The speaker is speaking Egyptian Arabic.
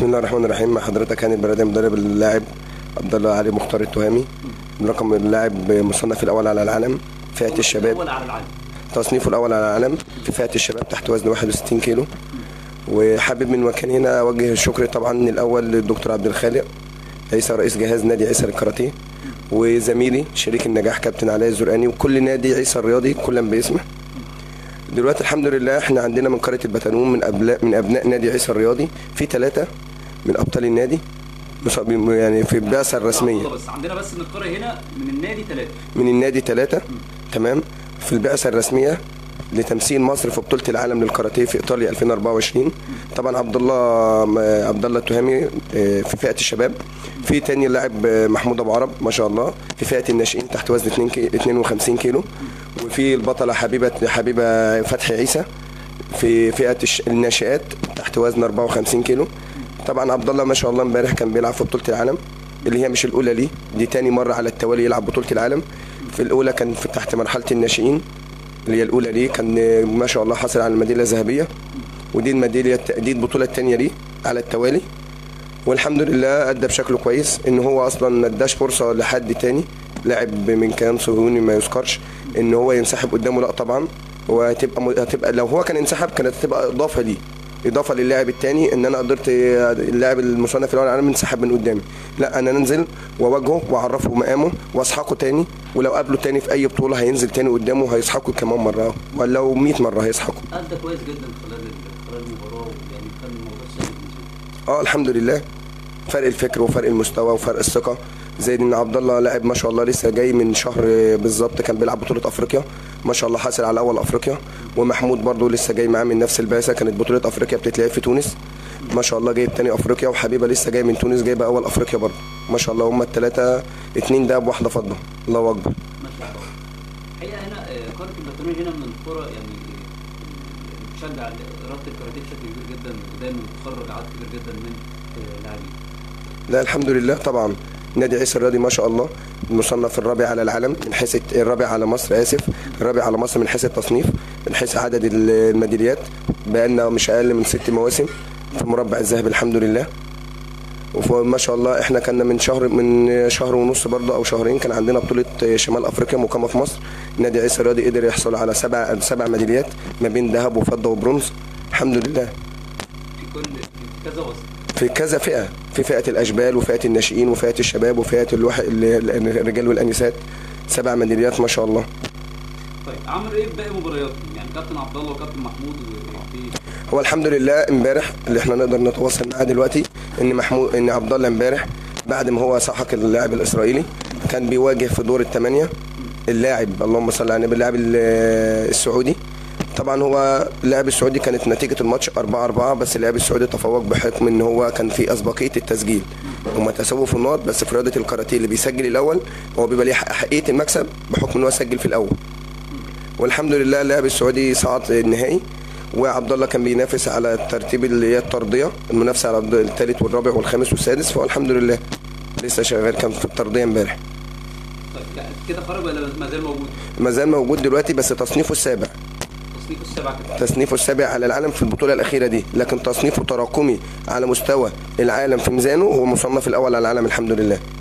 بسم الله الرحمن الرحيم مع حضرتك هاني البرادي مدرب اللاعب عبد الله علي مختار التهامي رقم اللاعب مصنف الاول على العالم فئه الشباب الاول على العالم تصنيفه الاول على العالم في فئه الشباب تحت وزن 61 كيلو وحابب من مكان هنا اوجه الشكر طبعا الاول للدكتور عبد الخالق عيسى رئيس جهاز نادي عيسى للكاراتيه وزميلي شريك النجاح كابتن علاء الزرقاني وكل نادي عيسى الرياضي كلا باسمه دلوقتي الحمد لله احنا عندنا من قريه البتنوم من ابناء من ابناء نادي عيسى الرياضي في ثلاثه من ابطال النادي مصابين- يعني في البعثه الرسميه بس عندنا بس من القريه هنا من النادي ثلاثه من النادي ثلاثة تمام في البعثة الرسمية لتمثيل مصر في بطولة العالم للكاراتيه في ايطاليا 2024 طبعا عبد الله عبد الله التهامي آه، في فئة الشباب في تاني لاعب آه، محمود ابو عرب ما شاء الله في فئة الناشئين تحت وزن 2 كي- 52 كيلو وفي البطلة حبيبة حبيبة فتحي عيسى في فئة الش- الناشئات تحت وزن 54 كيلو طبعا عبد الله ما شاء الله امبارح كان بيلعب في بطولة العالم اللي هي مش الاولى ليه دي تاني مرة على التوالي يلعب بطولة العالم في الاولى كان في تحت مرحلة الناشئين اللي هي الاولى ليه كان آه، ما شاء الله حصل على الميدالية الذهبية ودي الميدالية دي البطولة التانية ليه على التوالي والحمد لله ادى بشكل كويس ان هو اصلا ما اداش فرصه لحد تاني لاعب من كيان صهيوني ما يذكرش ان هو ينسحب قدامه لا طبعا هو هتبقى هتبقى لو هو كان انسحب كانت هتبقى اضافه ليه اضافه للاعب التاني ان انا قدرت اللاعب المصنف الاول العالمي انسحب من قدامي لا انا ننزل واواجهه واعرفه مقامه واسحقه تاني ولو قابله تاني في اي بطوله هينزل تاني قدامه هيسحقه كمان مره ولو 100 مره هيسحقه ادى كويس جدا خلال ال- خلال المباراه يعني كان الموضوع سهل بالنسبه له اه الحمد لله فرق الفكر وفرق المستوى وفرق الثقه زي ان عبد الله لاعب ما شاء الله لسه جاي من شهر بالظبط كان بيلعب بطوله افريقيا ما شاء الله حاصل على اول افريقيا ومحمود برضو لسه جاي معاه من نفس البعثه كانت بطوله افريقيا بتتلعب في تونس ما شاء الله جايب تاني افريقيا وحبيبه لسه جاي من تونس جايبه اول افريقيا برضو ما شاء الله هم الثلاثه اتنين دهب واحده فضه الله اكبر ما شاء الله الحقيقه هنا آه، قاره البترول هنا من القرى يعني آه، بتشجع رياضه الكاراتيه بشكل كبير جدا ودايما بتخرج عدد كبير جدا من آه، لاعبين لا الحمد لله طبعا نادي عيسى الرياضي ما شاء الله المصنف الرابع على العالم من حيث الت- الرابع على مصر اسف الرابع على مصر من حيث التصنيف من حيث عدد ال- الميداليات بقالنا مش اقل من ست مواسم في مربع الذهب الحمد لله وما شاء الله احنا كنا من شهر من شهر ونص برضه او شهرين كان عندنا بطوله شمال افريقيا مقامه في مصر نادي عيسى الرياضي قدر يحصل على سبع سبع ميداليات ما بين ذهب وفضه وبرونز الحمد لله في كل في كذا وسط في كذا فئة في فئة الأشبال وفئة الناشئين وفئة الشباب وفئة الوح... ال- ال- الرجال والأنسات سبع ميداليات ما شاء الله طيب عمل ايه في باقي مبارياتهم يعني كابتن عبد الله وكابتن محمود وفي هو الحمد لله امبارح اللي احنا نقدر نتواصل معاه دلوقتي ان محمود ان عبد الله امبارح بعد ما هو سحق اللاعب الاسرائيلي كان بيواجه في دور الثمانيه اللاعب اللهم صل على النبي اللاعب ال- السعودي طبعا هو اللاعب السعودي كانت نتيجه الماتش 4 4 بس اللاعب السعودي تفوق بحكم ان هو كان في اسبقيه التسجيل هما تساووا في النقط بس في رياضه الكاراتيه اللي بيسجل الاول هو بيبقى ليه حق- حقيه المكسب بحكم ان هو سجل في الاول والحمد لله اللاعب السعودي صعد النهائي وعبد الله كان بينافس على الترتيب اللي هي الترضيه المنافسه على الثالث والرابع والخامس والسادس فهو الحمد لله لسه شغال كان في الترضيه امبارح طيب يعني كده خرج ولا ما زال موجود ما زال موجود دلوقتي بس تصنيفه السابع تصنيف السبعه كده تصنيفه السابع على العالم في البطوله الاخيره دي لكن تصنيفه تراكمي على مستوى العالم في ميزانه هو مصنف الاول على العالم الحمد لله